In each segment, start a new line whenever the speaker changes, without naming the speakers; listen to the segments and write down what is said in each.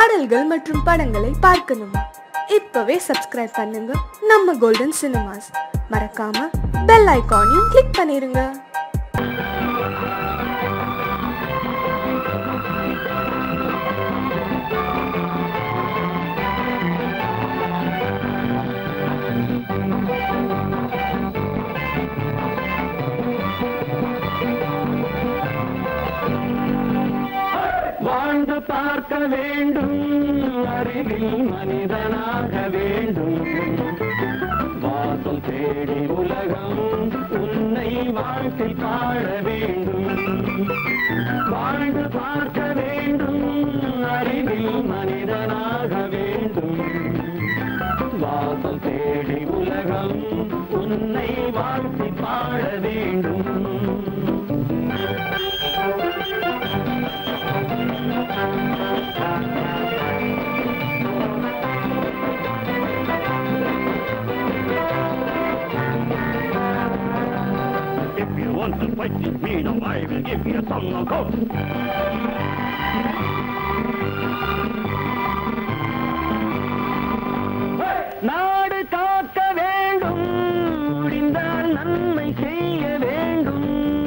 பாடல்கள் மற்றும் படங்களை பார்க்கணுமா இப்பவே சப்ஸ்கிரைப் பண்ணுங்க நம்ம கோல்டன் சினிமாஸ் மறக்காம பெல் ஐகானையும் கிளிக் பண்ணிருங்க
வாழ்ந்து பார்க்க வேண்டும் அறிவில் மனிதனாக வேண்டும் வாசல் தேடி உலகம் உன்னை வாழ்க்கை பாட வேண்டும் வாழ்ந்து பார்க்க வேண்டும் அறிவில் மனிதனாக வேண்டும் வாசல் தேடி உலகம் உன்னை வாழ்க்கை பாட வேண்டும் If you want to fight with me, now I will give you a song of hope. நாடு காக்க வேண்டும் முடிந்தால் நன்மை செய்ய வேண்டும்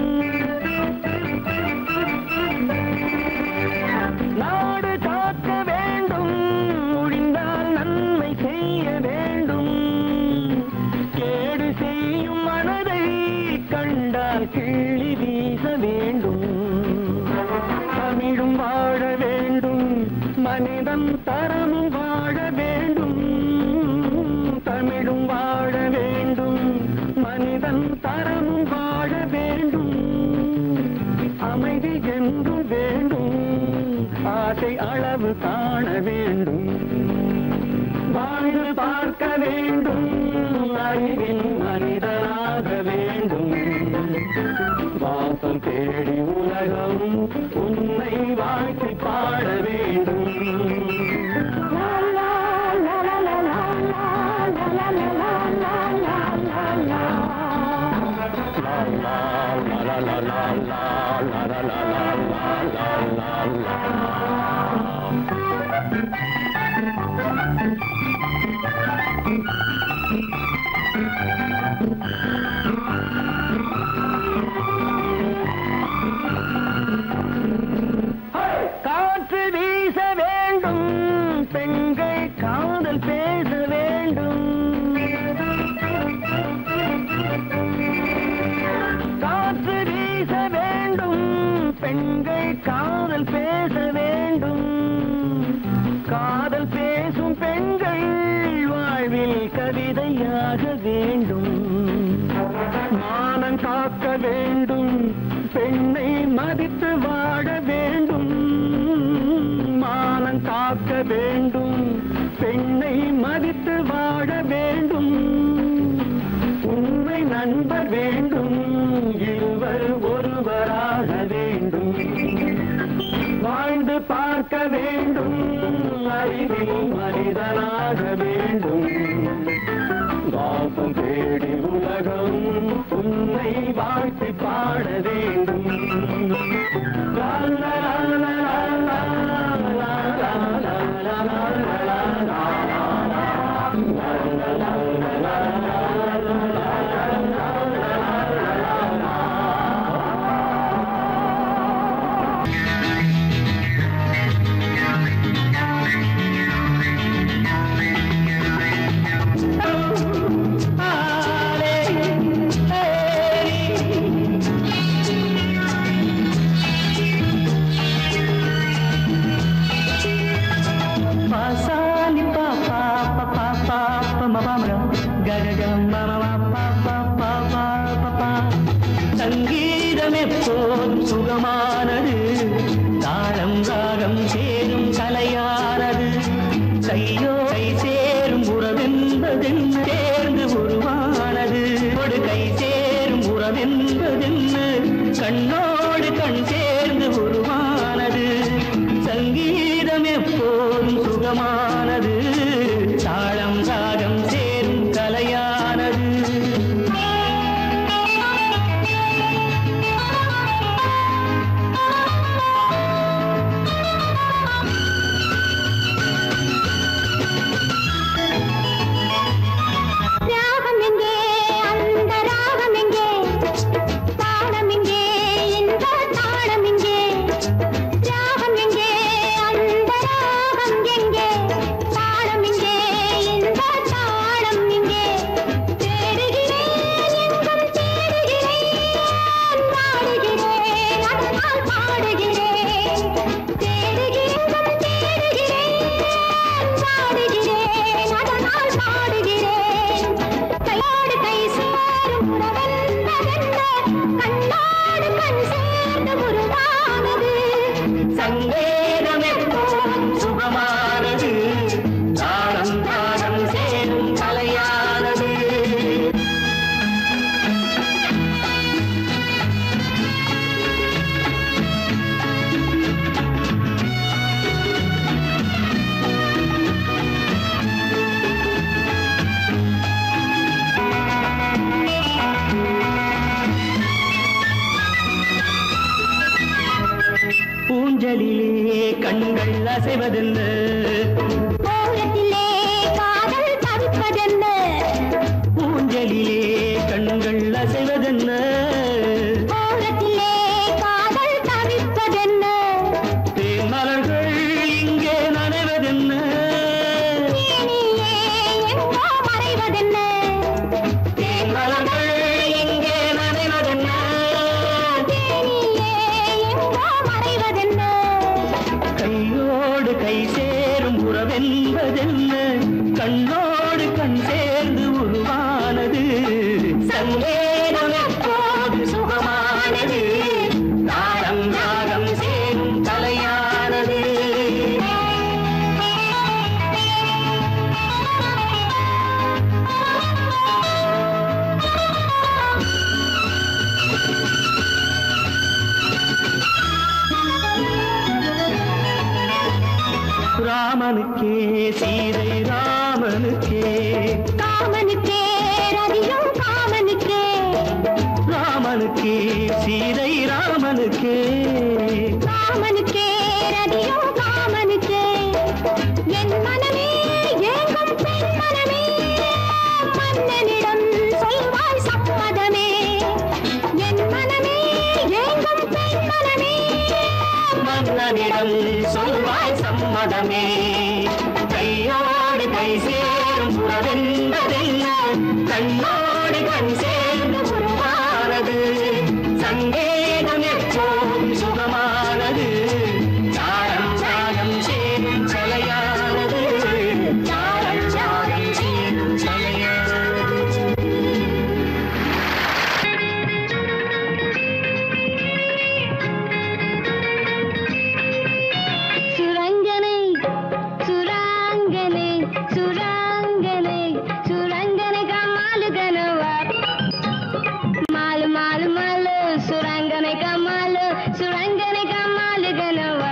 நாடு காக்க வேண்டும் முடிந்தால் நன்மை செய்ய வேண்டும் கேடு செய்யும் மனதை கண்டால் கிள்ளி வீச வேண்டும் தமிழும் வாழ வேண்டும் மனிதன் தரமும் வாழ வேண்டும் தமிழும் வாழ வேண்டும் மனிதன் தரமும் வாழ வேண்டும் அமைதி என்று வேண்டும் ஆசை அளவு காண வேண்டும் வாழ்ந்து பார்க்க வேண்டும் அறிவில் மனிதனாக வேண்டும் வாசம் தேடி உலகம் உன்னை வாழ்க்கை பாட வேண்டும் லா, லா, லா, லா, லா, லா, லா, லா, லா, லா, லா, லா, லா, லா. La la la la la la la la la la la la la la. காற்று வீச வேண்டும் பெண்கள் காதல் பேச வேண்டும் காற்று வீச வேண்டும் பெண்கள் காதல் பேச வேண்டும் காதல் பேசும் பெண்கள் வாழ்வில் கவிதையாக வேண்டும் மானம் காக்க வேண்டும் பெண்ணை மதித்து வாழ வேண்டும் மானம் காக்க வேண்டும் பெண்ணை மதித்து வாழ வேண்டும் உண்மை நண்பர் வேண்டும் இருவர் ஒருவராக வேண்டும் வாழ்ந்து பார்க்க வேண்டும் அறிவில் மனிதனாக வேண்டும் வாசம் தேடி உலகம் உன்னை வாழ்த்தி பாட வேண்டும் லா, லா, லா, லா, லா, லா, லா, லா, லா, லா, லா, லா,
పాసాని పాపా పాపా పాప మమరం గగగ మమ பாப்பா சங்கீதம் எப்போதும் சுகமானது தாளம் ராகம் சேரும் கலையானது கையோ கை சேரும் உறவென்பதென்ன சேர்ந்து உருவானது ஒரு கை சேரும் உறவென்பதென்ன கண்ணோடு கண் சேர்ந்து உருவானது சங்கீதம் எப்போதும் சுகமானது தாளம் ராகம் சேரும் கலையானது அசைவதென்ன
ஓரத்திலே காதல் தவிப்பதென்ன
ஊஞ்சலிலே கண்கள் அசைவதென்ன
ஓரத்திலே காதல் தவிப்பதென்ன
தேன் மலர்கள் இங்கே நனைவதென்ன
தேனியே எங்கோ மறைவதென்ன
தேன் மலர்கள் இங்கே நனைவதென்ன
தேனியே எங்கோ மறைவதென்ன
கையோடு கை சேரும் உறவென்பதென்ன கண்ணோடு கண் சேர்ந்து உருவானது சங்கேதம் எப்போது சுகமானது தாளம் ராகம் சேரும் கலையானது ராமனுக்கே சீதை ராமனுக்கே
காமனுக்கே ரதியும் காமனுக்கே
ராமனுக்கே சீதை ராமனுக்கே
காமனுக்கே ரதியும் காமனுக்கே என் மனமே ஏங்கும் பெண் மனமே மன்னனிடம் சொல்வாய் சம்மதமே என் மனமே ஏங்கும் பெண் மனமே
மன்னனிடம் சொல்வாய் சம்மதமே கையோடு கை சேரும் உறவென்பதென்ன கண்ணோடு கண் சேர்ந்து உருவானது சங்கேதம் எப்போதும் சுகமானது சாரம் சாரம் சேரும் கலையானது சாரம் சாரம் சேரும் கலையானது
சுரங்கனை சுராங்கனை சுராங்கனை சுரங்கனை கமாலு கனவா மாலு மாலு மாலு சுரங்கனை கமாலு சுரங்கனை கமாலு கனவா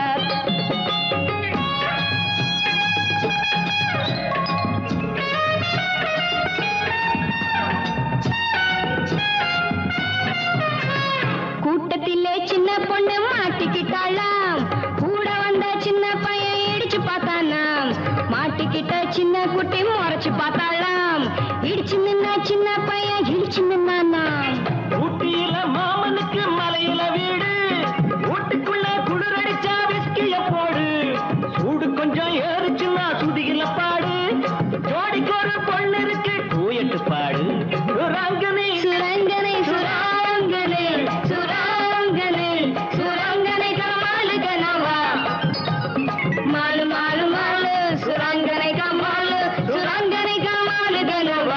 கூட்டத்திலே சின்ன பொண்ணு மாட்டிக்கிட்டாளாம் கூட வந்த சின்ன பையன் இடிச்சு பார்த்தானாம் மாட்டிக்கிட்ட சின்ன குட்டி முறைச்சு பார்த்தாளாம் இடிச்சு நின்ன சின்ன பையன் இடிச்சு நின்னானாம்
ஊட்டியில மாமனுக்கு மலையில வீடு வீட்டுக்குள்ள குளிரடிச்சா விஸ்கிய போடு சூடு கொஞ்சம் ஏறுச்சுன்னா சுதியில பாடு ஜோடிக்கு ஒரு பொண்ணு இருக்கு டூயட்டு பாடு ராங்கனே
சுரங்கனை சுராங்கனை சுராங்கனை சுரங்கனை கமாலு கனவா மாலு மாலு மாலு சுரங்கனை கமாலு சுரங்கனை கமாலு கனவா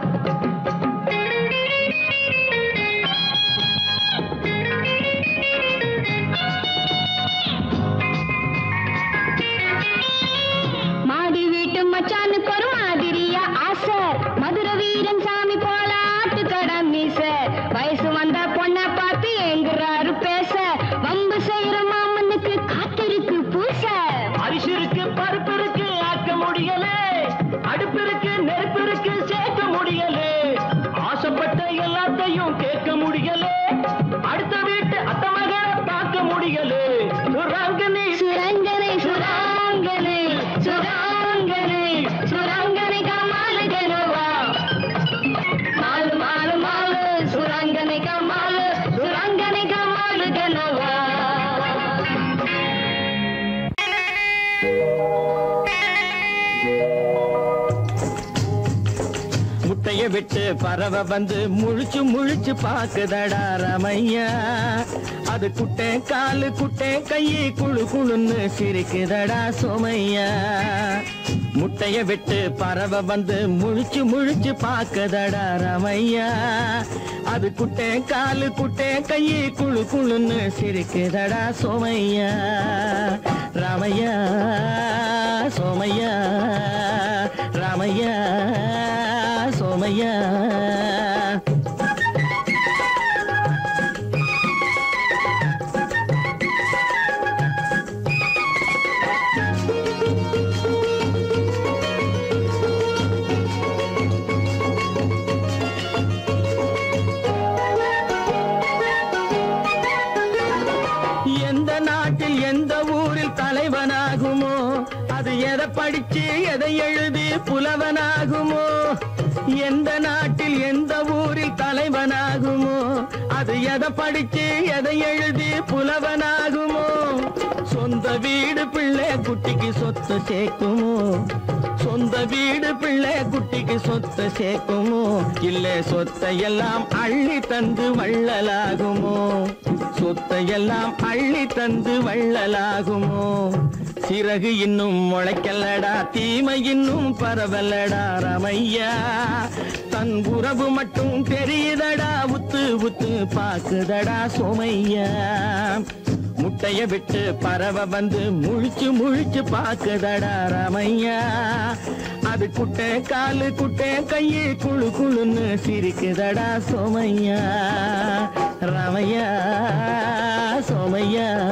மாடி வீட்டு மச்சானுக்கு ஒரு மாதிரியா ஆசை மதுரை வீரன் சாமி போல ஆட்டுக்கடை மீச வயசு வந்த பொண்ணை பார்த்து எங்குறாரு பேச வம்பு செய்யற மாமனுக்கு காத்திருக்கு பூச
அரிசி இருக்கு பருப்பு இருக்கு ஆக்க முடியல அடுப்பு இருக்கு நெருப்பு இருக்கு சேர்க்க முடியல ஆசைப்பட்ட எல்லாத்தையும் கேட்க முடியல அடுத்த வீட்டு அத்த மகளை பார்க்க முடியல ராங்கனே
சுரங்கனை சுராங்கனை சுராங்கனை சுரங்கனை கமாலு கனவா மாலு மாலு மாலு சுரங்கனை கமாலு சுரங்கனை கமாலு கனவா
முட்டைய விட்டு பறவை வந்து முழிச்சு முழிச்சு பாக்குதடா ரமையா அது குட்டை காலு குட்டை கையை குழு குழுன்னு சிரிக்குதடா சோமையா முட்டைய விட்டு பறவை வந்து முழிச்சு முழிச்சு பாக்குதடா ரமையா அது குட்டை காலு குட்டை கையை குழு குழுன்னு சிரிக்குதடா சோமையா ராமையா சோமையா ராமையா சோமையா எந்த நாட்டில் எந்த ஊரில் தலைவனாகுமோ அது எதை படிச்சு எதை எழுதி புலவனாகுமோ எந்த நாட்டில் எந்த ஊரில் தலைவனாகுமோ அது எதை படிச்சு எதை எழுதி புலவனாகுமோ சொந்த வீடு பிள்ளை குட்டிக்கு சொத்து சேர்க்குமோ சொந்த வீடு பிள்ளை குட்டிக்கு சொத்தை சேர்க்குமோ இல்ல சொத்தை எல்லாம் அள்ளி தந்து வள்ளலாகுமோ சொத்தை எல்லாம் அள்ளி தந்து வள்ளலாகுமோ சிறகு இன்னும் முளைக்கல்லடா தீமை இன்னும் பரவலடா ரமையா தன் உறவு மட்டும் தெரியுதடா உத்து உத்து பாக்குதடா சோமையா முட்டைய விட்டு பறவ வந்து முழிச்சு முழிச்சு பாக்குதடா ரமையா அது குட்டை காலு குட்டை கையு குழு குழுன்னு சிரிக்குதடா சோமையா ரமையா சோமையா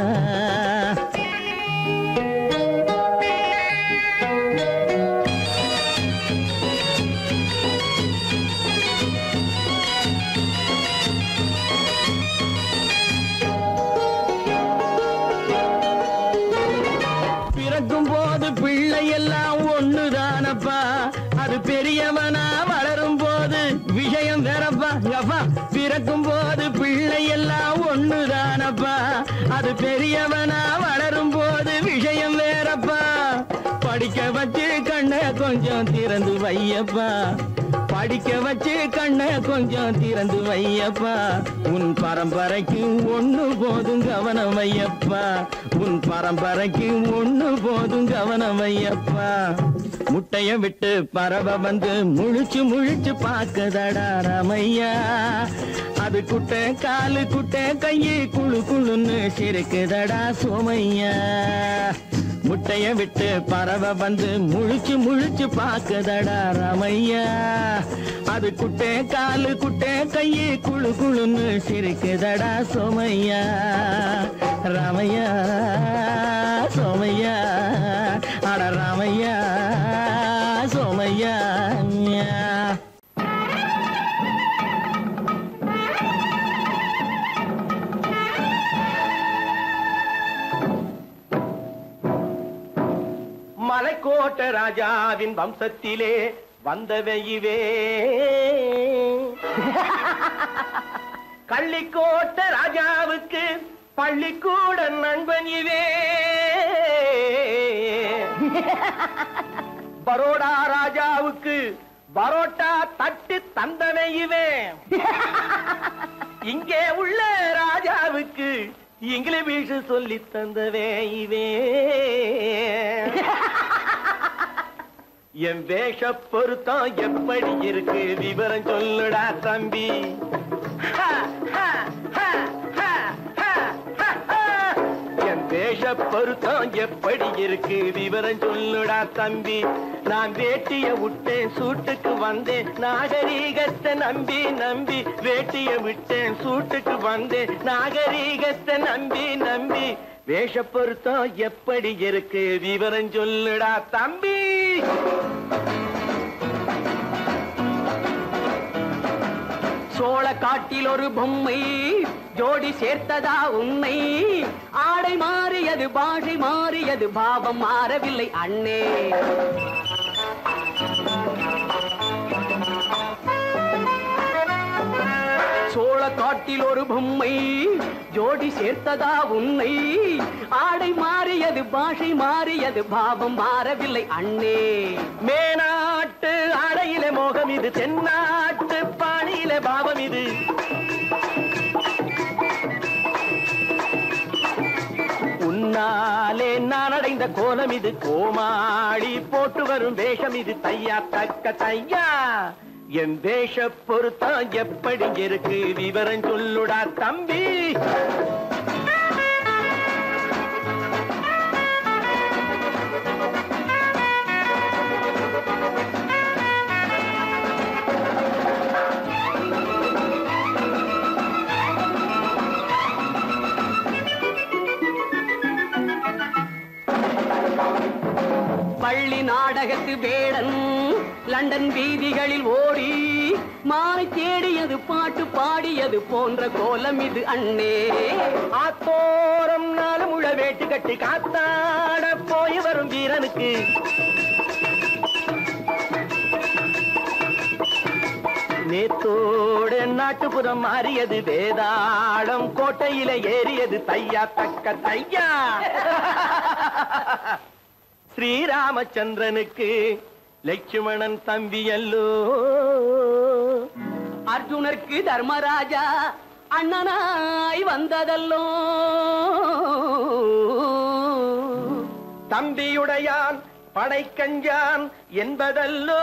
பிறக்கும் போது பிள்ளை எல்லாம் ஒண்ணுதானப்பா அது பெரியவனா வளரும் போது விஷயம் வேறப்பா அப்பா பிறக்கும் போது பிள்ளை எல்லாம் ஒண்ணுதானப்பா அது பெரியவனா வளரும் போது விஷயம் வேறப்பா படிக்க வச்சு கண்ணை கொஞ்சம் திறந்து வையப்பா படிக்க வச்சு கண்ணை கொஞ்சம் திறந்து வையப்பா உன் பரம்பரைக்கு ஒண்ணு போதும் கவனம் வையப்பா உன் பரம்பரைக்கு ஒண்ணு போதும் கவனம் வையப்பா முட்டைய விட்டு பறவை வந்து முழிச்சு முழிச்சு பார்க்கதடா ரமையா அது குட்டை காலு குட்டை கையு குழு குழுன்னு சிரிக்குதடா சோமையா முட்டைய விட்டு பறவை வந்து முழிச்சு முழிச்சு பார்க்கதடா ரமையா அது குட்டை காலு குட்டை கையு குழு குழுன்னு சிரிக்குதடா சோமையா ரமையா சோமையா அட ராமையா சோமையா
மலைக்கோட்ட ராஜாவின் வம்சத்திலே வந்தவையுவே கள்ளிக்கோட்ட ராஜாவுக்கு பள்ளிக்கூட நண்பன் இவே பரோடா ராஜாவுக்கு பரோட்டா தட்டு தந்தனை இவே இங்கே உள்ள ராஜாவுக்கு இங்கிலீஷ் சொல்லி தந்தவே இவே என் வேஷ பொருத்தம் எப்படி இருக்கு விவரம் சொல்லுடா தம்பி ஹா, ஹா, ஹா, ஹா, ஹா, ஹா, ஹா. என் வேஷ பொருத்தம் எப்படி இருக்கு விவரம் சொல்லுடா தம்பி நான் வேட்டிய விட்டேன் சூட்டுக்கு வந்தேன் நாகரீகத்தை நம்பி நம்பி வேட்டிய விட்டேன் சூட்டுக்கு வந்தேன் நாகரீகத்தை நம்பி நம்பி வேஷ பொருத்தம் எப்படி இருக்கு விவரம் சொல்லுடா தம்பி சோழ காட்டில் ஒரு பொம்மை ஜோடி சேர்த்ததா உண்மை ஆடை மாறியது பாஷை மாறியது பாவம் மாறவில்லை அண்ணே சோழ காட்டில் ஒரு பொம்மை ஜோடி சேர்த்ததா உண்மை ஆடை மாறியது பாஷை மாறியது பாவம் மாறவில்லை அண்ணே மேனாட்டு ஆடையில மோகம் இது தென்னாட்டு பாணியில பாவம் இது உன்னாலே நான் அடைந்த கோலம் இது கோமாளி போட்டு வரும் வேஷம் இது தையா தக்க தையா என் வேஷ பொருத்தம் எப்படி இருக்கு விவரம் சொல்லுடா தம்பி
பள்ளி நாடகத்து வேடன் லண்டன் வீதிகளில் ஓடி மாலை தேடியது பாட்டு பாடியது போன்ற கோலம் இது அண்ணே
ஆத்தோரம் நாலு முழ வேட்டு கட்டி காத்தாட போய் வரும் வீரனுக்கு நேத்தோடு நாட்டுப்புறம் மாறியது வேதாளம் கோட்டையில ஏறியது தையா தக்க தையா ஸ்ரீராமச்சந்திரனுக்கு லட்சுமணன் தம்பி அல்லோ
அர்ஜுனருக்கு தர்மராஜா அண்ணனாய் வந்ததல்லோ
தம்பியுடையான் படைக்கஞ்சான் என்பதல்லோ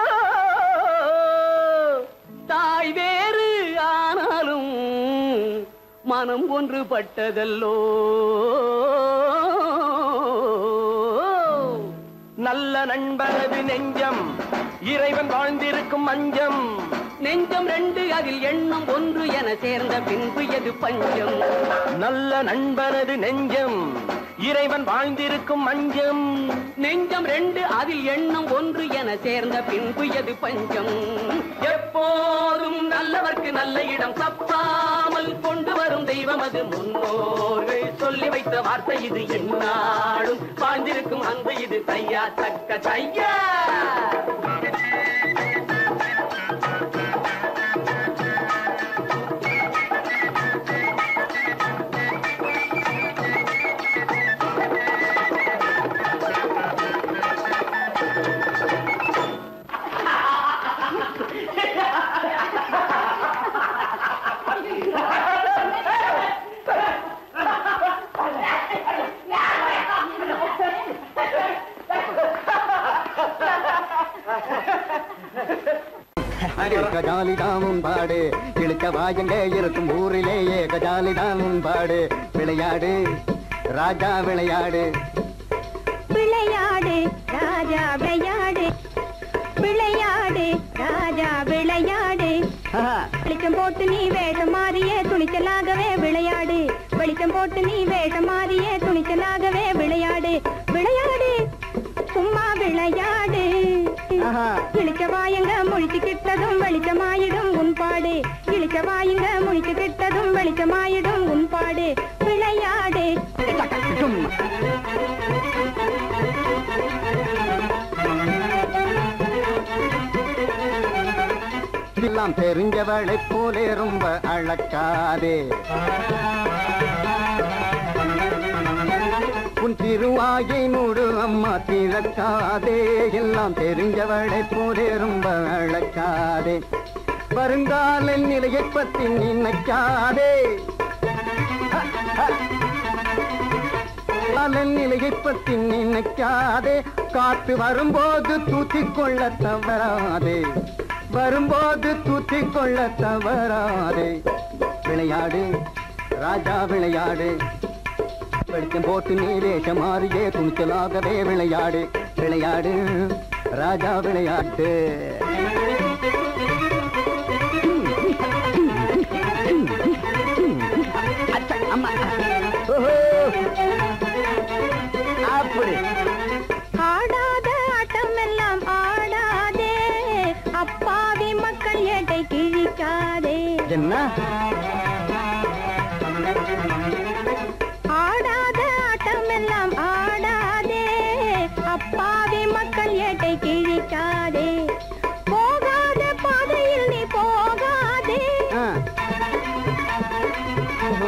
தாய் வேறு ஆனாலும் மனம் ஒன்றுபட்டதல்லோ
நல்ல நண்பனது நெஞ்சம் இறைவன் வாழ்ந்திருக்கும் மஞ்சம்
நெஞ்சம் ரெண்டு அதில் எண்ணம் ஒன்று என சேர்ந்த பின்பு எது பஞ்சம்
நல்ல நண்பனது நெஞ்சம் இறைவன் வாழ்ந்திருக்கும் மஞ்சம்
நெஞ்சம் ரெண்டு அதில் எண்ணம் ஒன்று என சேர்ந்த பின்பு எது பஞ்சம் எப்போதும் நல்லவர்க்கு நல்ல இடம் தப்பாமல் கொண்டு வரும் தெய்வம் அது முன்னோர்கள் சொல்லி வைத்த வார்த்தை இது என்னாலும் வாழ்ந்திருக்கும் அந்த இது தையா தக்க தையா
கஜாலிதான் உன்பாடு இழுக்க வாயங்க இருக்கும் ஊரிலேயே கஜாலிதான் உன்பாடு விளையாடு ராஜா விளையாடு
விளையாடு ராஜா விளையாடு விளையாடு ராஜா விளையாடு வெளிச்சம் போட்டு நீ வேஷம் மாறியே துணிச்சலாகவே விளையாடு வெளிச்சம் போட்டு நீ வேஷம் மாறியே துணிச்சலாகவே விளையாடு விளையாடு சும்மா விளையாடு
ஆஹா.
இழிச்ச வாயங்க முழிச்சு கிட்டதும் வெளிச்சமாயிடும் உன் பாடு இழிச்ச வாயுங்க முழிச்சு கிட்டதும் வெளிச்சமாயிடும் உன் பாடு விளையாடு
எல்லாம் தெரிஞ்சவளை போலே ரொம்ப அழக்காதே உன் திருவாயை மூடு அம்மா திறக்காதே எல்லாம் தெரிஞ்சவளை போலே ரொம்ப அழக்காதே வருங்கால நிலையை பத்தி நினைக்காதே காலன் நிலையை பத்தி நினைக்காதே காத்து வரும்போது தூத்திக் கொள்ள தவறாதே வரும்போது தூத்திக் கொள்ள தவறாதே விளையாடு ராஜா விளையாடு வெளிச்சம் போட்டு நீ வேஷம் மாறியே துணிச்சலாகவே விளையாடு விளையாடு ராஜா விளையாட்டு அச்சா, அம்மா. ஓஹோ. அப்படி
ஆடாத ஆட்டம் எல்லாம் ஆடாதே அப்பாவி மக்கள் ஏட்டை கிழிக்காதே
என்ன
ஆடாத ஆட்டம் எல்லாம் ஆடாதே அப்பாவி மக்கள் ஏட்டை கிழிக்காதே போகாத பாதையில் நீ போகாதே
ஆ. ஓஹோ.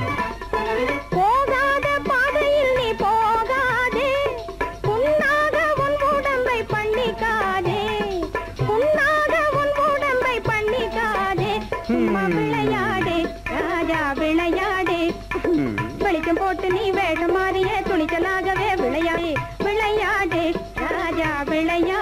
போகாத பாதையில் நீ போகாதே புண்ணாக உன் உடம்பை பண்ணிக்காதே புண்ணாக உன் உடம்பை பண்ணிக்காதே சும்மா விளையாடு ராஜா விளையாடு
ம்.
வெளிச்சம் போட்டு நீ வேஷம் மாறிய துணிச்சலாகவே விளையாடு விளையாடு ராஜா விளையாடு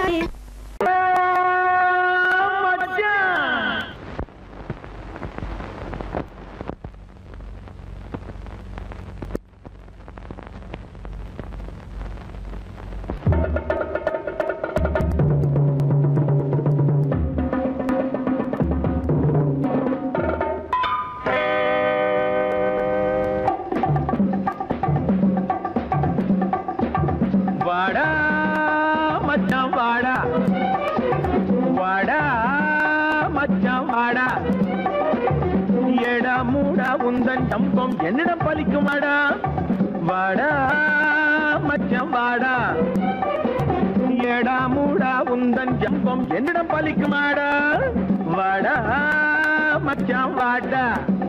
என்னிடம் பலிக்குமாடா வாடா மச்சம் வாடா ஏடா மூடா உந்தன் ஜம்பம் என்னிடம் பலிக்குமாடா வாடா மச்சான் வாடா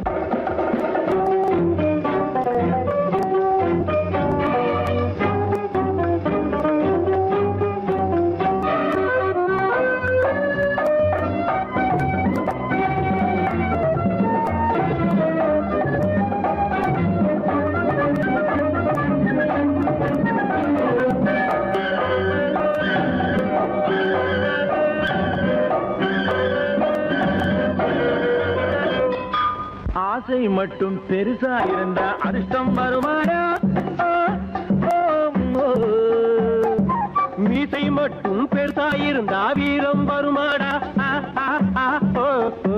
ஆசை மட்டும் பெருசா இருந்தா அதிர்ஷ்டம் வருமாடா ஆ, ஓ, ஓ. மீசை மட்டும் பெருசா இருந்தா வீரம் வருமாடா ஆ, ஆ, ஆ, ஓ, ஓ.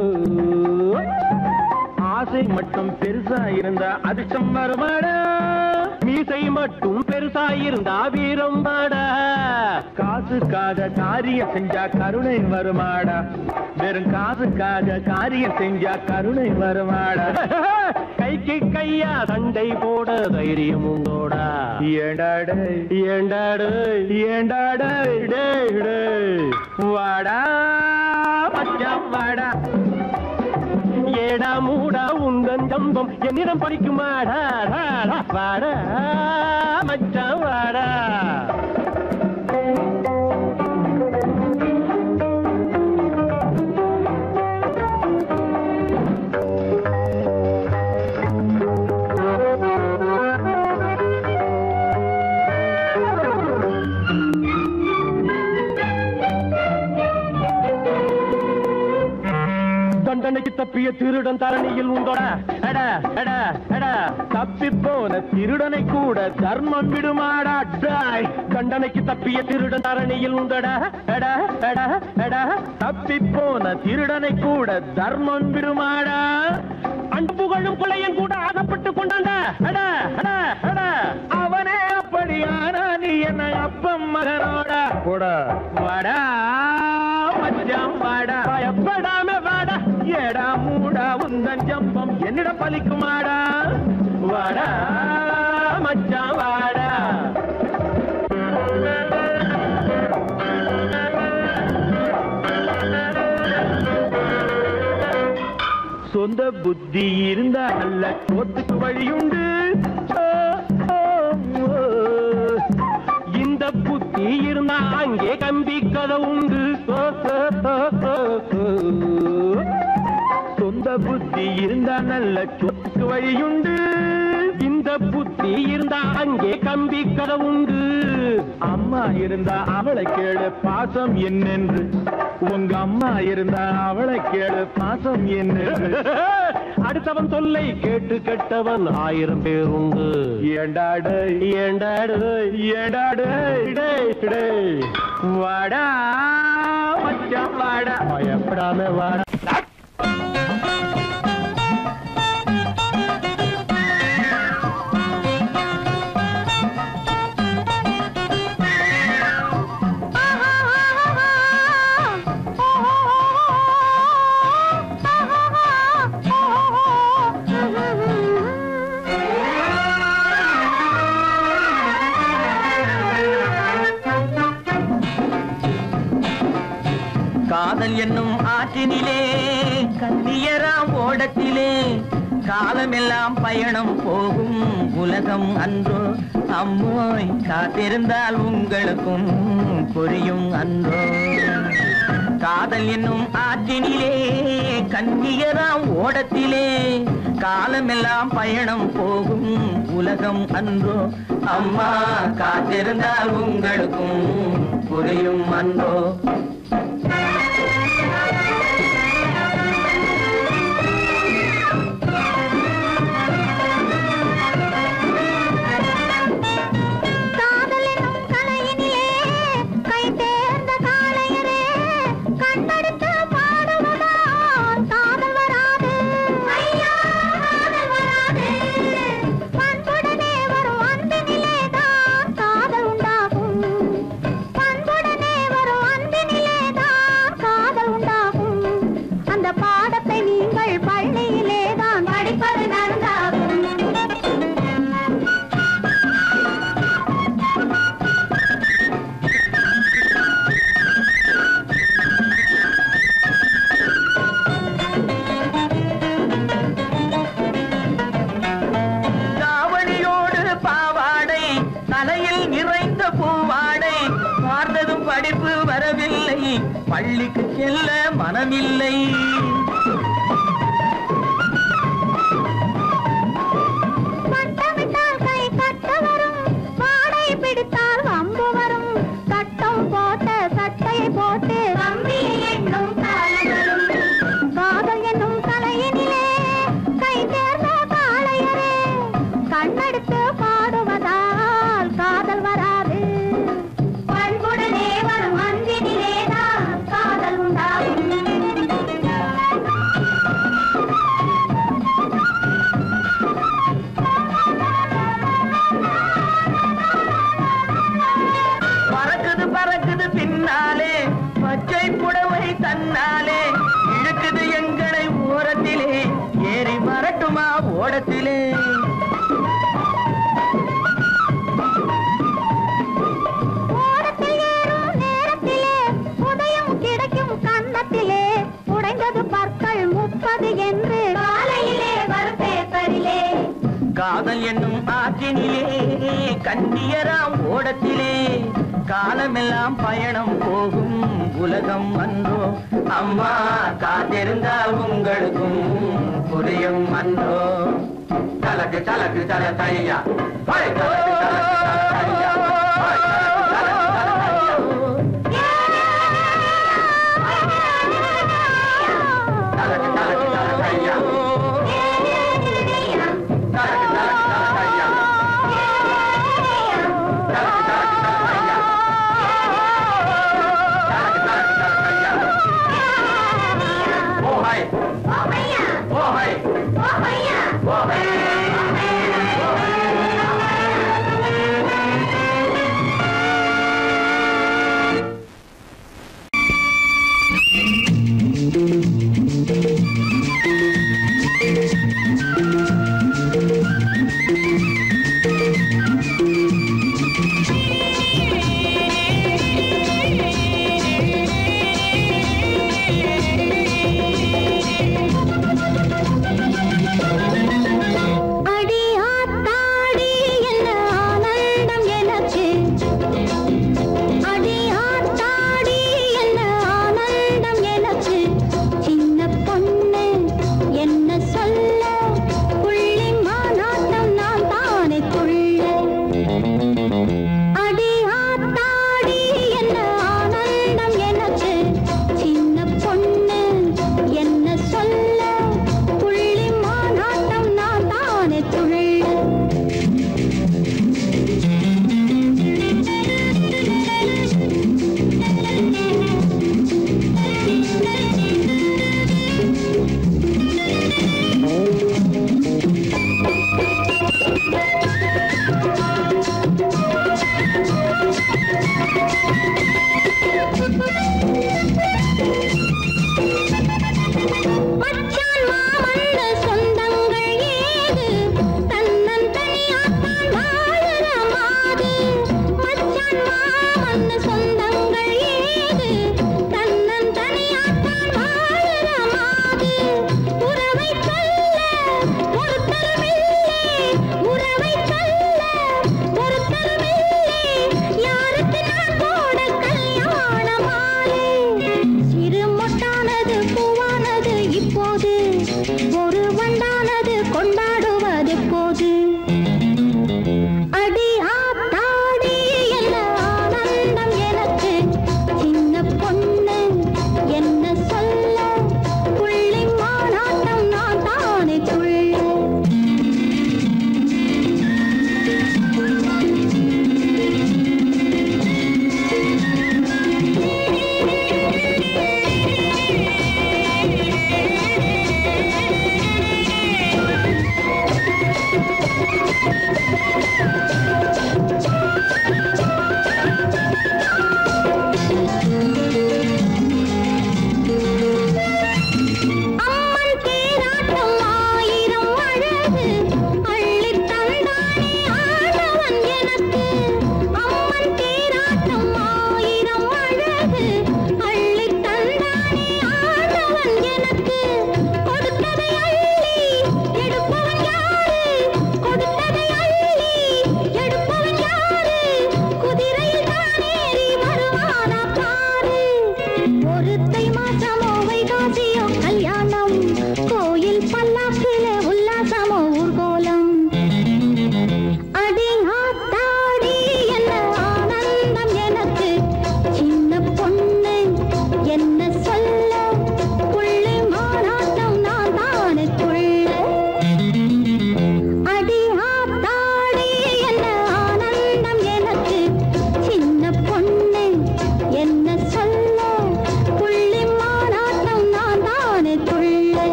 ஆசை மட்டும் பெருசா இருந்தா அதிர்ஷ்டம் வருமாடா மீசை மட்டும் பெருசா இருந்தா வீரம் வாடா காசுக்காக காரியம் செஞ்சா கருணை வருமாடா வெறும் காசுக்காக காரியம் செஞ்சா கருணை வருமாடா கைக்கு கையா சண்டை போட தைரியம் உண்டோடா ஏண்டாடு ஏண்டாடு ஏண்டாடு டேய், டேய். வாடா மச்சான் வாடா ஏடா மூடா உந்தன் ஜம்பம் என்னிடம் படிக்குமாடா டா, டா, வாடா மச்சான் வாடா தண்டனைக்கு தப்பிய திருடன் தரணியில் உண்டோடா அடா அடா அடா தப்பி போன திருடனை கூட தர்மம் விடுமாடா டாய் தண்டனைக்கு தப்பிய திருடன் தரணியில் உண்டடா அடா அடா அடா தப்பி போன திருடனை கூட தர்மம் விடுமாடா அன்புகளும் பிள்ளையும் கூட அகப்பட்டு கொண்டாண்டா அடா அடா அடா அவனே அப்படியானா நீ என்ன அப்பம் மகனோட கூட வாடா மச்சான் வாடா பயப்படாம வாடா ஏடா மூடா உந்தன் ஜம்பம் என்னிடம் பலிக்குமாடா வாடா மச்சான் வாடா சொந்த புத்தி இருந்தா அல்ல சோத்துக்கு வழியுண்டு ஓ, ஓ, ஓ. இந்த புத்தி இருந்தா அங்கே கம்பி கதை உண்டு ஓ, ஓ, ஓ, ஓ, ஓ. சொந்த புத்தி இருந்தா நல்ல சொத்துக்கு வழியுண்டு இந்த புத்தி இருந்தா அங்கே கம்பி கதை உண்டு அம்மா இருந்தா அவளை கேளு பாசம் என்னென்று உங்க அம்மா இருந்தா அவளை கேளு பாசம் என்னென்று அடுத்தவன் தொல்லை கேட்டு கெட்டவன் ஆயிரம் பேர் உண்டு ஏண்டாடு ஏண்டாடு ஏண்டாடு டேய், டேய். வாடா மச்சான் வாடா பயப்படாம வாடா
காதல் என்னும் ஆற்றினிலே கண்ணியராம் ஓடத்திலே காலமெல்லாம் பயணம் போகும் உலகம் அன்றோ அம்மோய் காத்திருந்தால் உங்களுக்கும் புரியும் அன்றோ காதல் என்னும் ஆற்றினிலே கண்ணியராம் ஓடத்திலே காலமெல்லாம் பயணம் போகும் உலகம் அன்றோ அம்மா காத்திருந்தால் உங்களுக்கும் புரியும் அன்றோ
காதலெனும் கலையினிலே கை தேர்ந்த காளையரே கண்ணெடுத்து பாடுவதால் காதல் வராது ஐயா காதல் வராது பண்புடனே வரும் அன்பினிலே தான் காதல் உண்டாகும் பண்புடனே வரும் அன்பினிலே
பள்ளிக்கு செல்ல மனமில்லை
பட்டமிட்டால் கை கட்ட வரும் வாடை பிடித்தால் வம்பு வரும் சட்டம் போட்ட சட்டையை போட்டு கம்பியை எண்ணும் காலம் வரும் காதல் என்னும் கலையினிலே கை தேர்ந்த காளையரே கண்ணெடுத்து பாடுவதால் காதல் வராது பண்புடனே வரும் அன்பினிலேதான் காதல் உண்டாகும்
பறக்குது பறக்குது பின்னாலே பச்சை புடவை தன்னாலே இழுக்குது எங்களை ஓரத்திலே ஏறி வரட்டுமா ஓடத்திலே
ஓடத்தில் ஏறும் நேரத்திலே உதயம் கிடைக்கும் கன்னத்திலே உடைந்தது பற்கள் முப்பது என்று காலையிலே வரும் பேப்பரிலே
காதல் என்னும் ஆற்றினிலே கண்ணியராம் ஓடத்திலே காலமெல்லாம் பயணம் போகும் உலகம் அன்றோ அம்மா காத்திருந்தால் உங்களுக்கும் புரியும் அன்றோ தலக்கு தலக்கு தல தையா ஹை, தலக்கு தலக்கு தல தையா. ஹை, தலக்கு தலக்கு தல தையா. தலக்கு தலக்கு தல தையா. தலக்கு தலக்கு தல தையா. தலக்கு தலக்கு தல தையா. தலக்கு தலக்கு தல தையா. ஓ ஹை ஓ ஹை ஓ ஹை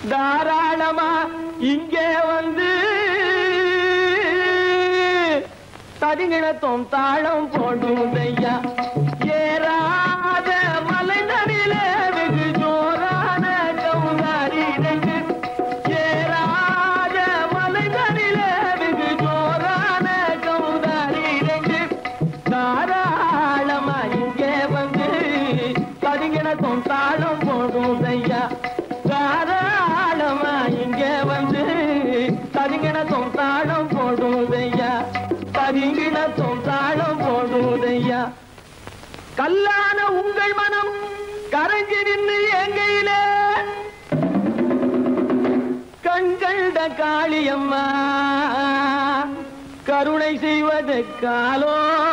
தாராளமா இங்கே வந்து தடிநிலத்தும் தாளம் போடும் ஐயா ஏறாத மலைதனிலே வெகு ஜோரான கவுதாரி நெஞ்சு ஏறாத மலைதனிலே வெகு ஜோரான கவுதாரி நெஞ்சு தாராளமா இங்கே வந்து தடிநிலத்தும் தாளம் போடும் ஐயா தாராளமா இங்கே வந்து தடிங்கிணத்தும் தாளம் போடுதையா தடிங்கிணத்தும் தாளம் போடுதையா கல்லான உங்கள் மனம் கரைஞ்சி நின்று எங்கையிலே கண்கண்ட காளியம்மா கருணை செய்வது காலோ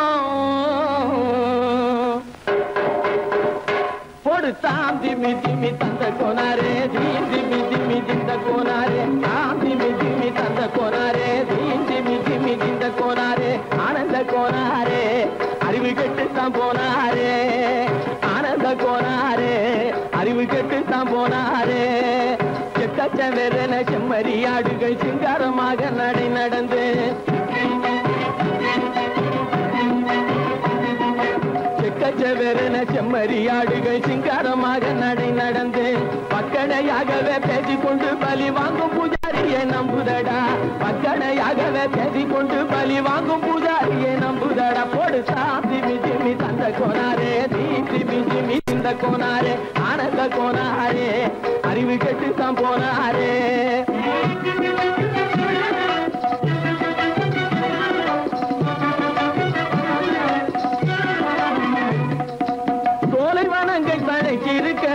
போடு தாம் திமி திமி தந்த கோனாரே தீம் திமி திமி திந்த கோனாரே தாம் திமி திமி தந்த கோனாரே தீம் திமி திமி திந்த கோனாரே ஆனந்த கோனாரே அறிவு கெட்டு தான் போனாரே ஆனந்த கோனாரே அறிவு கெட்டு தான் போனாரே செக்கச்ச வெறன செம்மறியாடுகள் சிங்காரமாக நடை நடந்து செக்கச்சவெறன செம்மறியாடுகள் சிங்காரமாக நடை நடந்து பக்கடையாகவே பேசிக்கொண்டு பலி வாங்கும் பூஜாரியை நம்புதடா பக்கடையாகவே பேசிக்கொண்டு பலி வாங்கும் பூஜாரியை நம்புதடா போடு சாந்தி மிஜிமி தந்த கோனாரே தீப்தி மிஜிமி இந்த கோனாரே ஆனந்த கோனாரே அறிவு கெட்டு தான் போனாரே சோலை வனங்கள் தழைக்கிருக்க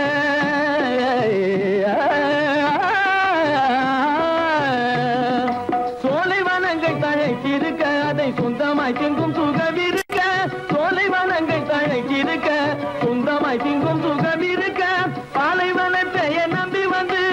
சோலை வனங்கள் தழைக்கிருக்க அதை சொந்தமாய் திங்கும் சுகம் இருக்க சோலை வனங்கள் தழைக்கிருக்க சொந்தமாய் திங்கும் சுகம் இருக்க பாலைவனத்தை நம்பி வந்து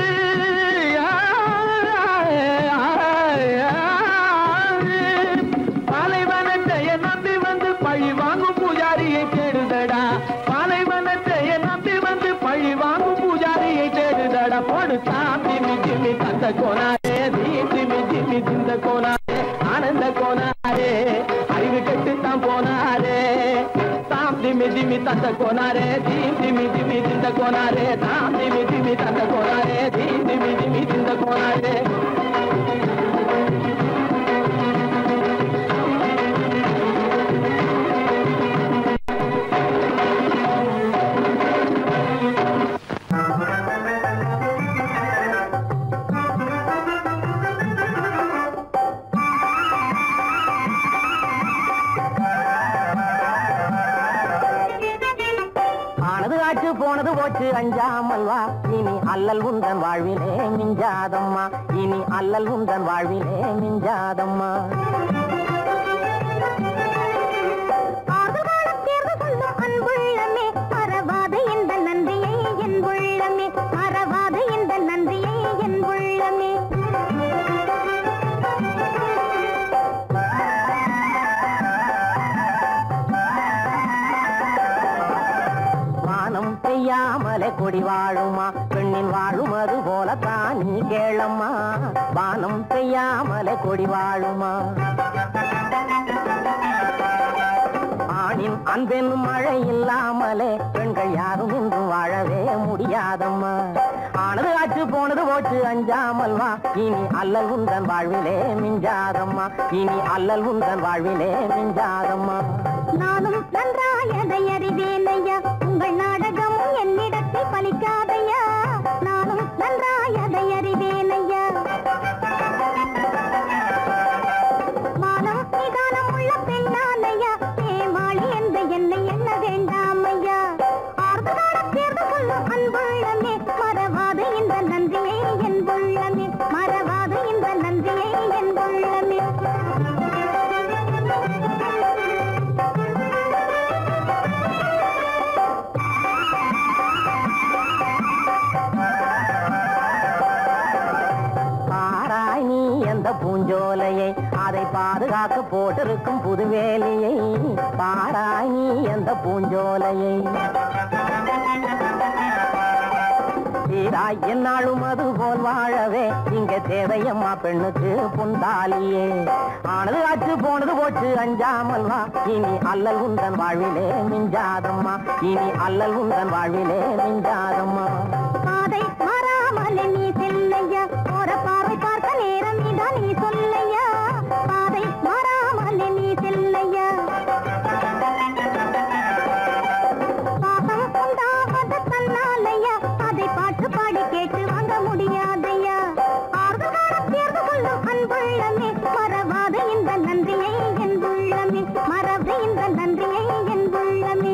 பாலைவனத்தை நம்பி வந்து பழி வாங்கும் பூஜாரியை தேடுதடா பாலைவனத்தை நம்பி வந்து பழி வாங்கும் பூஜாரியை தேடுதடா போடு தாம்பி மிஜிமி தந்த கோனாரே தீம்பி மிஜிமி திந்த கோனாரே ஆனந்த கோனாரே அறிவு கெட்டு தான் போனாரே தாம்பி மிஜிமி தந்த கோனாரே தீம்பி மிஜிமி திந்த கோனாரே தாம்பி மிஜிமி தந்த கோனாரே தீம்பி மிஜிமி திந்த கோனாரே
ஆனது ஆச்சு போனது போச்சு அஞ்சாமல் வா இனி அல்லல் உந்தன் வாழ்விலே மிஞ்சாதம்மா இனி அல்லல் உந்தன் வாழ்விலே மிஞ்சாதம்மா
ஆறுகாலம் தேர்வு கொள்ளும் அன்புள்ளமே மறவாத இந்த நன்றியை என் உள்ளமே மறவாத இந்த நன்றியை என் உள்ளமே
வானம் பெய்யாமலே கொடி வாழுமா பெண்ணின் வாழும் அது போலத்தான் நீ கேளம்மா வானம் பெய்யாமலே கொடி வாழுமா ஆணின் அன்பெனும் மழை இல்லாமலே பெண்கள் யாரும் இன்றும் வாழவே முடியாதம்மா ஆனது ஆச்சு போனது போச்சு அஞ்சாமல் வா இனி அல்லல் உந்தன் வாழ்விலே மிஞ்சாதம்மா இனி அல்லல் உந்தன் வாழ்விலே மிஞ்சாதம்மா
நானும் நன்றாயதை அறிவேன் ஐயா உங்கள் நாடகமும் என்னிடத்தில் பலிக்காதையா நானும் நன்றாயதை அறிவேன் ஐயா மானம் நிதானம் உள்ள பெண்ணான் ஐயா ஏமாளி என்ற என்னை எண்ண வேண்டாம் ஐயா ஆர்வகாலம் தேர்வு கொள்ளும் அன்புள்ளமே மறவாத இந்த நன்றியை என் உள்ளமே மறவாத இந்த நன்றியை என் உள்ளமே
பாராய் நீ எந்த பூஞ்சோலையை அதை பாதுகாக்க போட்டிருக்கும் புது வேலையை பாராய் நீ எந்த பூஞ்சோலையை சீராய் என்னாலும் அது போல் வாழவே இங்க தேவையம்மா பெண்ணுக்கு புந்தாலியே ஆனது ஆச்சு போனது போச்சு அஞ்சாமல் வா இனி அல்லல் உந்தன் வாழ்விலே மிஞ்சாதம்மா இனி அல்லல் உந்தன் வாழ்விலே மிஞ்சாதம்மா
பாதை மாறாமல் நீ செல்லையா போற பார்வை பார்க்க நேரம் இதான் நீ சொல்லையா பாதை மாறாமல் நீ செல்லையா பாசம் உண்டாவது தன்னாலையா அதை பாட்டு பாடி கேட்டு வாங்க முடியாதையா ஆறுதல் காலம் சேர்ந்து கொள்ளும் அன்புள்ளமே மறவாத இந்த நன்றியை என் உள்ளமே மறவாத இந்த நன்றியை என் உள்ளமே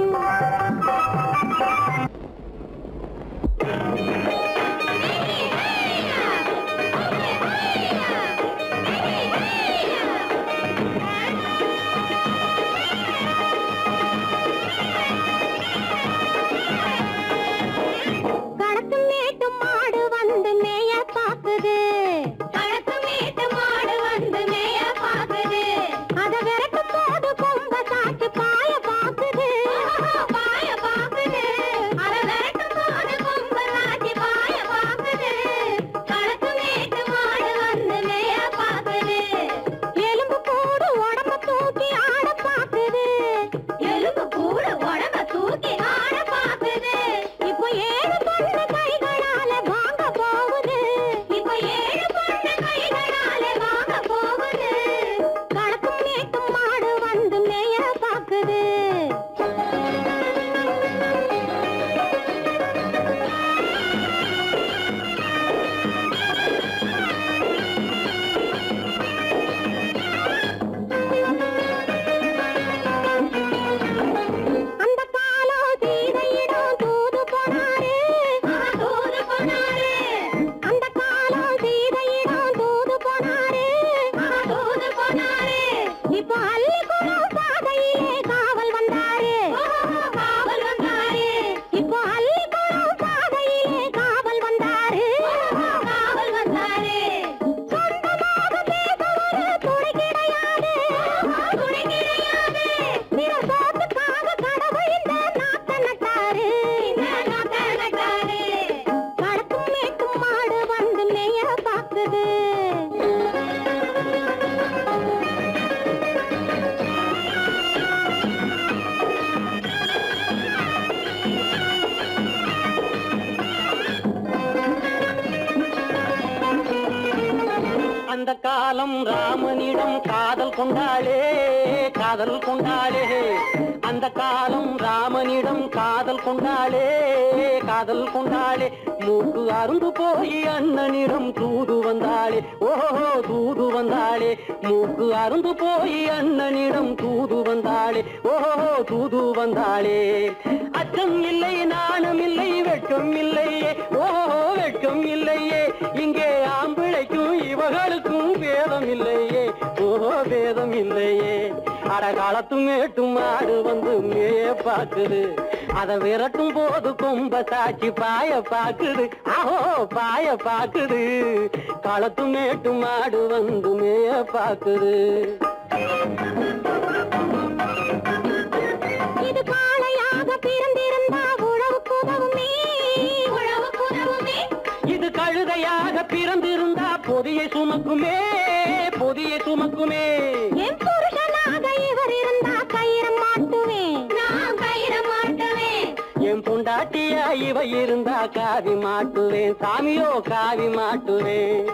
கணக்கு மேட்டு மாடு வந்து மேய பாக்குது கணக்கு மேட்டு மாடு வந்து மேய பாக்குது அத விரட்டு போது கொம்ப சாச்சு பாய பாக்குது பாய பாக்குது அத விரட்டு போது கொம்ப சாச்சு பாய பாக்குது கணக்கு மேட்டு மாடு வந்து மேய பாக்குது எலும்பு கூடு உடம்ப தூக்கி ஆட பாக்குது எலும்பு கூடு உடம்ப தூக்கி ஆட பாக்குது இப்போ ஏழு பொண்ணு கைகளால வாங்க போகுது இப்போ ஏழு பொண்ணு கைகளால வாங்க போகுது கணக்கும் மேட்டும் மாடு வந்து மேய பாக்குது அந்த காலம் சீதையிடம் தூது போனாரு தூது போனாரு அந்த காலம் சீதையிடம் தூது போனாரு தூது போனாரு இப்போ அள்ளிக்குளம் பாதையிலே காவல் வந்தாரு காவல் வந்தாரு இப்போ அள்ளிக்குளம் பாதையிலே காவல் வந்தாரு காவல் வந்தாரு சொந்தமாக பேச ஒரு துணை கிடையாது துணை கிடையாது நிற சோத்துக்காக கடவுள் இந்த நாட்டை நட்டாரு இந்த நாட்டை நட்டாரு கடக்கும் மேட்டும் மாடு வந்து மேய பாக்குது
அந்த காலம் ராமனிடம் காதல் கொண்டாளே காதல் கொண்டாளே அந்த காலம் ராமனிடம் காதல் கொண்டாளே காதல் கொண்டாளே மூக்கு அருந்து போய் அண்ணனிடம் தூது வந்தாளே ஓஹோ தூது வந்தாளே மூக்கு அருந்து போய் அண்ணனிடம் தூது வந்தாளே ஓஹோ தூது வந்தாளே அச்சம் இல்லை நாணம் இல்லை வெட்கம் இல்லையே ஓஹோ வெட்கம் இல்லையே இங்கே ஆம்பிளைக்கும் இவர்களுக்கும் வேதம் இல்லையே ஓஹோ வேதம் இல்லையே அட காலத்து மேட்டும் மாடு வந்து மேய பாக்குது அத விரட்டும் போது கொம்ப சாட்சி பாய பாக்குது ஆஹோ பாய பாக்குது களத்து மேட்டும் மாடு வந்து மேய பாக்குது
இது காளையாக பிறந்திருந்தா உழவுக்கு உதவுமே உழவுக்கு உதவுமே
இது கழுதையாக பிறந்திருந்தா பொதியை சுமக்குமே பொதியை சுமக்குமே
என் புருஷனாக இவர் இருந்தா கயிறம் மாட்டுவேன் நான் கயிறம் மாட்டுவேன்
என் பொண்டாட்டியா இவ இருந்தா காவி மாட்டுவேன் சாமியோ காவி மாட்டுவேன்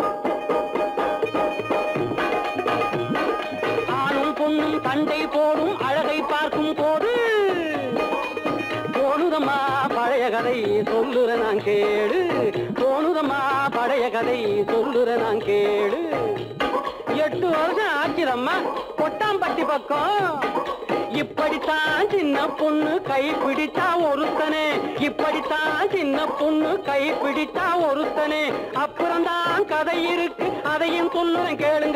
ஆணும் பொண்ணும் சண்டை போடும் அழகை பார்க்கும் போது தோணுதம்மா பழைய கதை சொல்லுற நான் கேளு தோணுதம்மா பழைய கதை சொல்லுற நான் கேளு எட்டு வருஷம் ஆச்சுதம்மா கொட்டாம்பட்டி பக்கம் இப்படித்தான் சின்ன பொண்ணு கை பிடித்தா ஒருத்தனே இப்படித்தான் சின்ன பொண்ணு கை பிடித்தா ஒருத்தனே அப்புறம்தான் கதை இருக்கு அதையும் சொல்லுறேன் கேளுங்க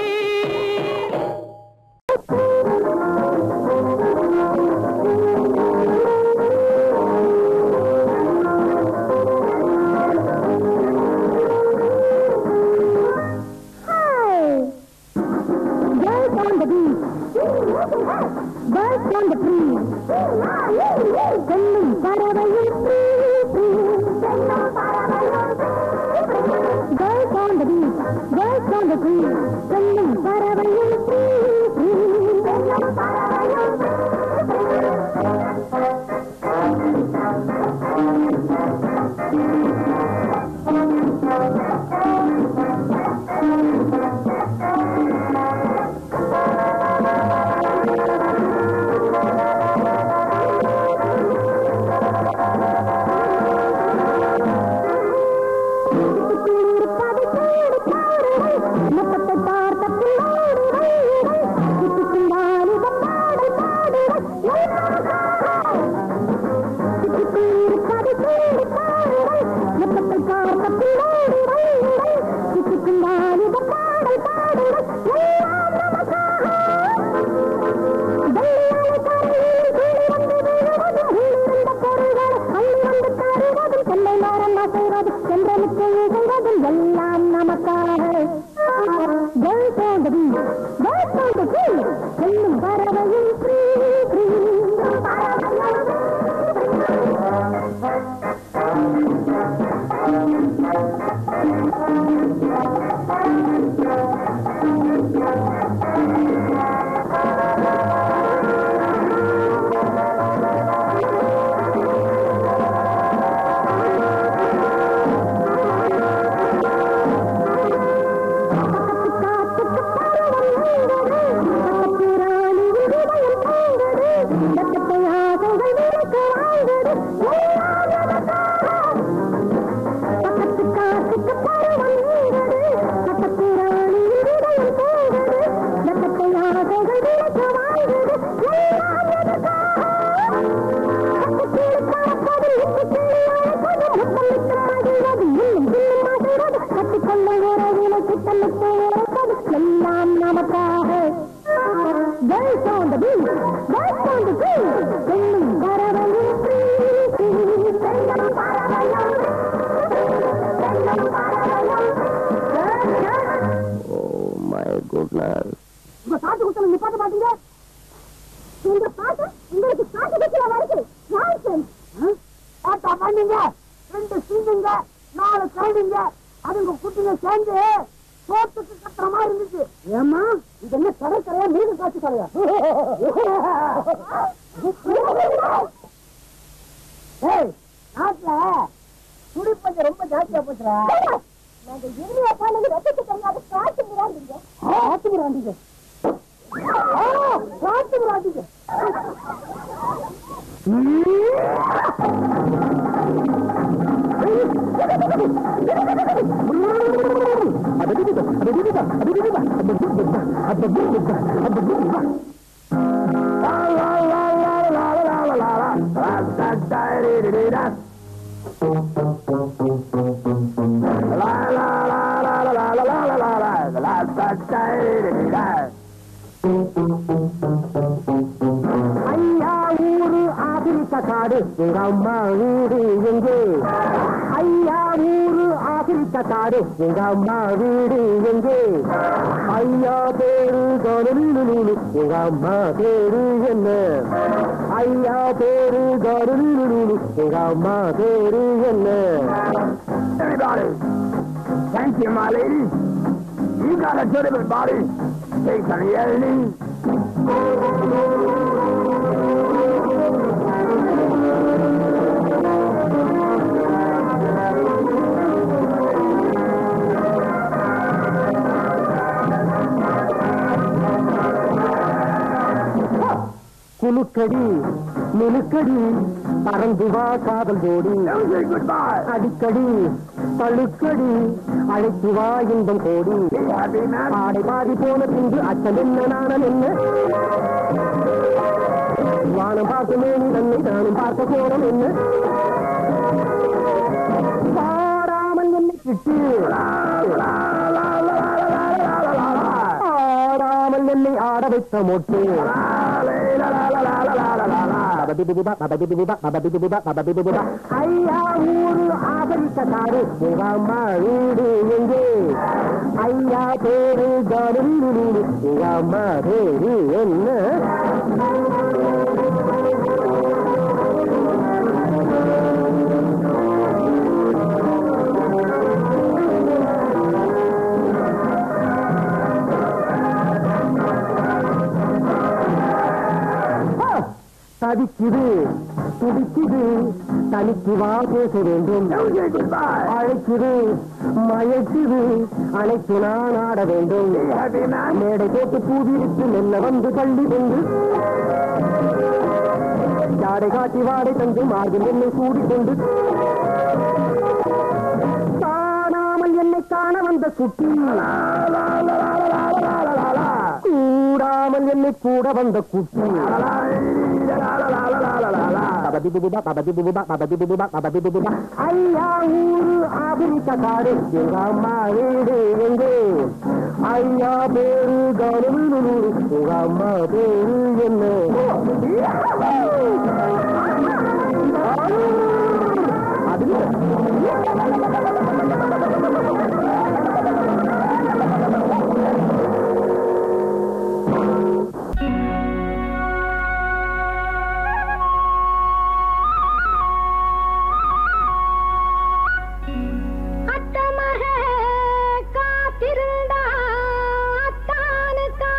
Birds on the beach. Birds on the tree. செல்லும் பறவையில் சொல்லும் பறவையும் சொல்லும் பறவையும் எல்லாம் நமக்காக Girl on the beat, birds on the tree, செல்லும் பறவையும் free, free. காத்துக்கு பருவம் வந்தது, பக்கத்து ராணியின் இதயம் பூந்தது, ரத்தத்தை ஆசைகள் விலைக்கு வாங்குது, எல்லாம் நமக்காக. பக்கத்து காத்துக்கு பருவம் வந்தது, பக்கத்து ராணியின் இதயம் பூந்தது, ரத்தத்தை ஆசைகள் விலைக்கு வாங்குது, எல்லாம் நமக்காக. பக்கத்தில் பார்ப்பது, இப்பத்தில் அழைப்பது, முத்தமிட்டு மகிழ்வது, இன்னும் இன்னும் மகிழ்வது, கட்டிக்கொள்ள உறவினை திட்டமிட்டு உரைப்பது, எல்லாம் நமக்காக Girls on the beat, girls on the beat, செல்லும் பறவையும் free, free, செல்லும் பறவையும் செல்லும் பறவையும்
ஓ மை குட்னஸ்
உங்க பாட்டு கொடுத்தவங்க நிப்பாட்ட மாட்டீங்க உங்க பாட்டு உங்களுக்கு பாட்டு கட்சியில வருது நான்சென்ஸ் பாட்டா பண்ணீங்க ரெண்டு சிங்குங்க நாலு கரடிங்க அதுங்க குட்டிங்க சேர்ந்து சோத்துக்கு கத்துற மாதிரி இருந்துச்சு ஏமா இது என்ன கடற்கரையா மீன் காட்சி கரையா ஏய் நாட்டுல குடிப்பஞ்சம் ரொம்ப ஜாஸ்தியா போச்சுடா நாங்க இறுதியா பாலுங்க ரத்தத்தை தெரியாத காட்டு முறாண்டிங்க காட்டு முறாண்டிங்க காட்டு முறாண்டிங்க ஐயா ஊரு ஆபிரிக்க காடு எங்க அம்மா வீடு எங்கே ஐயா ஊரு ஆபிரிக்க காடு எங்க அம்மா வீடு எங்கே ஐயா பேரு கருளு எங்க அம்மா பேரு என்ன ஐயா பேரு கருளு எங்க அம்மா பேரு என்ன
Everybody, thank you, my lady. You got a good of it, body. Take some yelling.
குலுக்கடி மினுக்கடி பறந்து வா காதல் ஜோடி
Now say goodbye.
அடிக்கடி பழுக்கடி அழைத்து வா இன்பம் கோடி
Be happy, man.
ஆடை பாதி போன பின்பு அச்சம் என்ன நாணம் என்ன வானம் பார்க்க மேனி தன்னை நானும் பார்க்க போனோம் என்ன பாராமல் என்னை கிட்டு ஆடாமல் என்னை ஆட வைத்த மொட்டு ஐயா ஊரு ஆதரித்த காடு எங்க அம்மா வீடு எங்கே ஐயா பேரு கருளு எங்க அம்மா பேரு என்ன தவிக்குது துடிக்குது தனிக்கு வா பேச வேண்டும்
Music goodbye.
அழைக்குது மயக்குது அழைத்து நான் ஆட வேண்டும்
Be happy, man.
மேடை போட்டு பூவிரித்து மெல்ல வந்து தள்ளி கொண்டு ஜாடை காட்டி வாடை தந்து மார்பில் என்னை சூடிக்கொண்டு காணாமல் என்னை காண வந்த குட்டி கூடாமல் என்னை கூட வந்த குட்டி பபதிபுபுபா, பபதிபுபுபா, பபதிபுபுபா, பபதிபுபுபா. ஐயா ஊரு ஆபிரிக்க காடு எங்க அம்மா வீடு எங்கே ஐயா பேரு கனவுரு உங்க அம்மா பேரு என்ன அது
அத்தமக காத்திருந்தா அத்தானுக்காக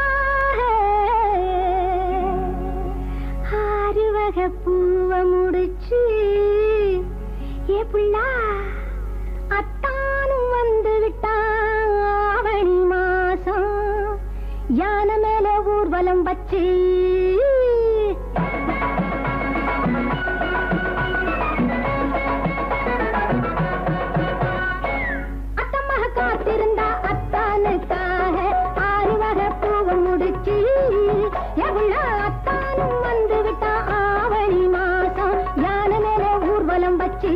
ஆறுவக பூவ முடிச்சு ஏ புள்ளா அத்தானும் வந்து விட்டான் ஆவணி மாசம் யானை மேல ஊர்வலம் வச்சு அத்தம்மாக காத்திருந்தா அத்தானுக்காக ஆறு வகை பூவை முடிச்சு எவ்வளோ அத்தானும் வந்து விட்டா ஆவணி மாசம் யானை மேல ஊர்வலம் வச்சு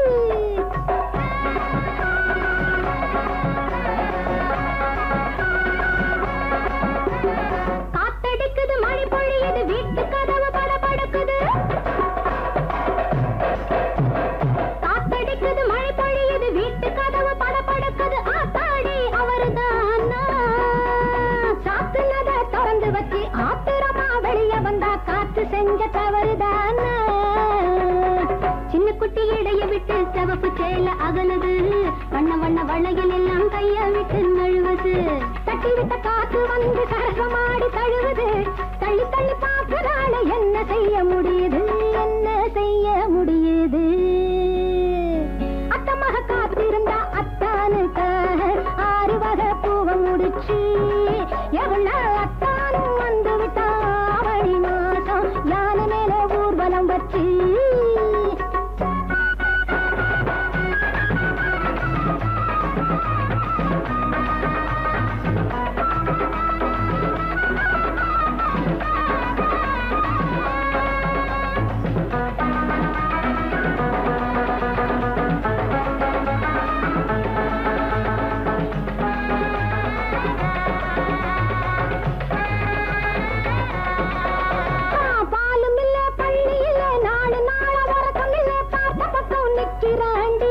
காத்தடிக்குது மழை பொழியுது வீட்டு கதவு படபடக்குது காத்தடிக்குது மழை பொழியுது வீட்டு கதவு படபடக்குது ஆத்தாடி அவருதான் சாத்துனத திறந்து வச்சு ஆத்திரமா வெளிய வந்தா காத்து செஞ்ச தவறுதான் சின்ன குட்டி இடைய விட்டு சிவப்பு சேல அகலுது வண்ண வண்ண வளையல் எல்லாம் கைய விட்டு நழுவுது தட்டி விட்ட காத்து வந்து சரசமாடி தழுவுது தள்ளி தள்ளி பார்க்கறால என்ன செய்ய முடியுது என்ன செய்ய முடியுது அத்தமாக காத்திருந்தா அத்தானுக்காக ஆறு வகை பூவை முடிச்சு எவ்வளோ அத்தானும் வந்து விட்டா ஆவணி மாசம் யானை மேல ஊர்வலம் வச்சு பாலும் இல்ல பள்ளி இல்ல நாலு நாள உறக்கம் இல்ல பார்த்த பக்கம் நிக்கிறாண்டி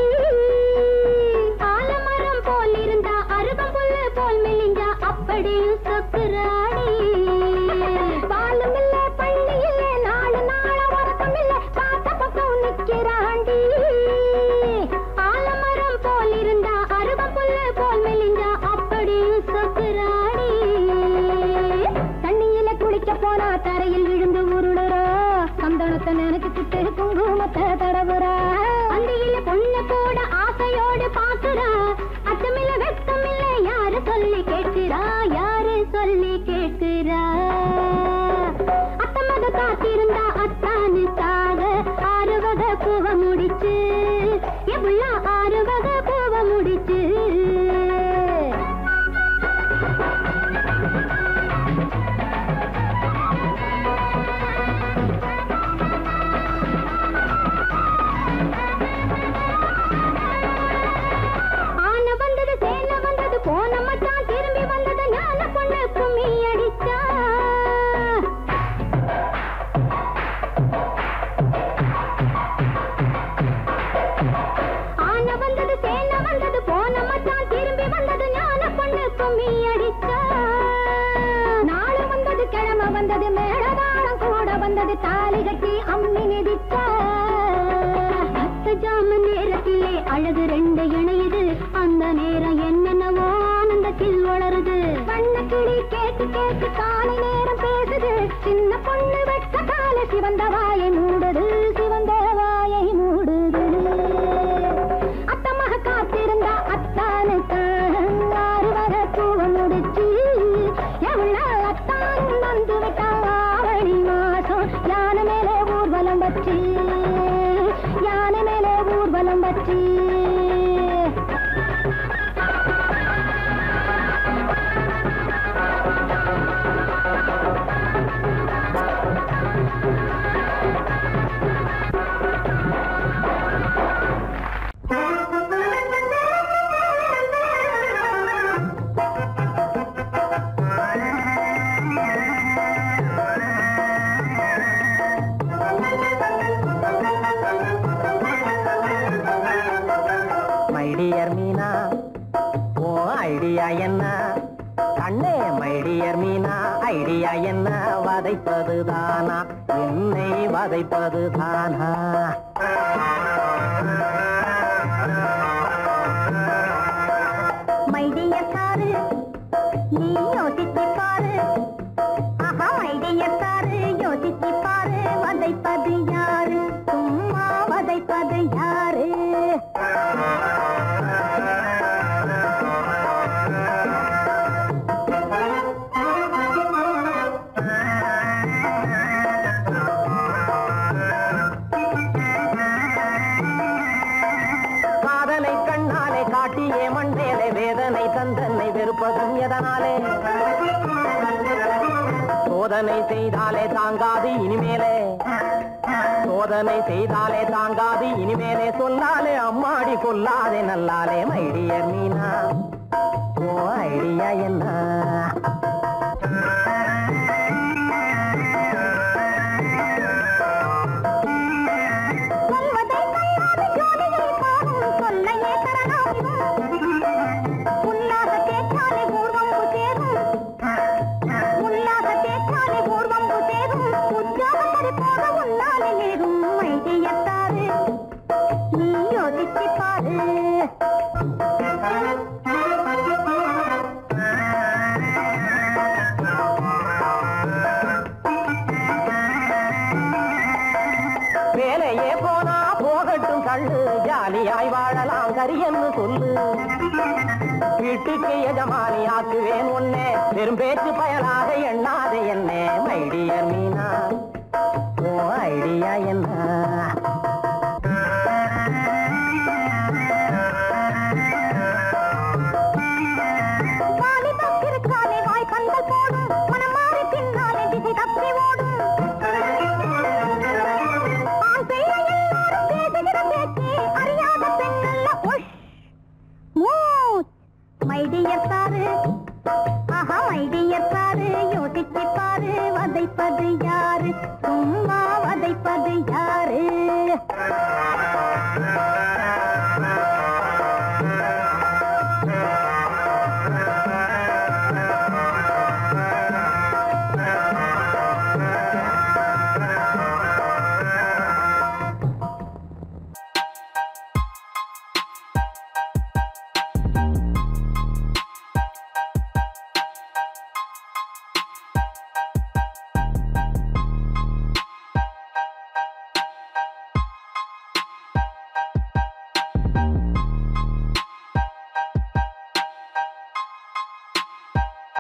ஆலமரம் போல் இருந்தா அருகம் புல்லு போல் மெலிஞ்சா அப்படியும் சொக்குறாடி பாலும் இல்ல பள்ளி இல்ல நாலு நாள உறக்கம் இல்ல பார்த்த பக்கம் நிக்கிறாண்டி ஆலமரம் போல் இருந்தா அருகம் புல்லு போல் மெலிஞ்சா அப்படியும் சொக்குறாடி தண்ணியில குளிக்க போனா தரையில் விழுந்து உருளுறா சந்தனத்தை நினைச்சுக்கிட்டு குங்குமத்தை தடவுறா அந்தியில பொண்ணு கூட ஆசையோடு பாக்குறா அச்சமில்ல வெட்கமில்ல யாரு சொல்லி கேட்கிறா யாரு சொல்லி கேட்கிறா அத்தமக காத்திருந்தா அத்தானுக்காக ஆறு வகை பூவ முடிச்சு எவ்வளோ ஆறு வகை பூவ முடிச்சு ஆன வந்தது சேன வந்தது போன மச்சான் திரும்பி வந்தது ஞான பொண்ணு கும்மி அடிச்சா ஆன வந்தது சேன வந்தது போன மச்சான் திரும்பி வந்தது ஞான பொண்ணு கும்மி அடிச்சா நாளு வந்தது கிழமை வந்தது மேடதாளம் கூட வந்தது தாலி கட்டி அம்மி மிதிச்சா பத்து ஜாம நேரத்திலே அழகு ரெண்டு இணையுது அந்த நேரம் என்னென்னவோ ஆனந்தத்தில் வளருது வண்ண கிளி கேட்டு கேட்டு காலை நேரம் பேசுது சின்ன பொண்ணு வெட்ட கால சிவந்த வாயை மூடுது சிவந்த வாயை மூடுது அத்தமாக காத்திருந்தா அத்தானுக்கு ஆறு வர பூவ முடிச்சு எவ்வளோ அத்தானும் வந்து விட்டா ஆவணி மாசம் யானை மேலே ஊர்வலம் வச்சு யானை மேலே ஊர்வலம் வச்சு
மைடியர் மீனா ஓ ஐடியா என்ன கண்ணே மைடியர் மீனா ஐடியா என்ன வதைப்பது தானா என்னை வதைப்பது தானா
மைடியக்காரு நீ யோசிச்சு பாரு ஆஹா மைடியக்காரு யோசிச்சு பாரு வதைப்பது யாரு சும்மா வதைப்பது யாரு
காதலை கண்ணாலே காட்டியே மண்டேலே வேதனை தந்தன்னை வெறுப்பதும் எதனாலே சோதனை செய்தாலே தாங்காது இனிமேலே சோதனை செய்தாலே தாங்காது இனிமேலே சொல்லாலே அம்மாடி கொல்லாதே நல்லாலே மைடியர் மீனா ஓ ஐடியா என்ன
சொல்வதை கண்ணாடி ஜோதியை பாரும் சொல்லையே தரலாம் உல்லாக தேற்றாலே பூர்வம்பு சேரும் உல்லாக தேற்றாலே பூர்வம்பு சேரும் உத்தியோகம் பறிப்போக உன்னாலே ஏறும் மைதியத்தாரு நீ யோசிச்சு பாரு
வேலையே போனா போகட்டும் கள்ளு ஜாலியாய் வாழலாம் கரியன்னு சொல்லு வீட்டுக்கு எஜமானி ஆக்குவேன் உன்னே பெரும் பேச்சு பயலாக எண்ணாதே என்னே மைடியர் மீனா ஓ ஐடியா என்ன
வாலிபத்திற்காலே வாய் கண்கள் போடும் மனம் மாறி பின்னாலே திசை தப்பி ஓடும் ஆண் பிள்ளை எல்லாரும் பேசுகிற பேச்சே அறியாத பெண்ணல்ல உஷ் மூச் மைடியர் பாரு ஆஹா மைடியர் பாரு யோசிச்சு பாரு வதைப்பது யாரு சும்மா வதைப்பது யாரு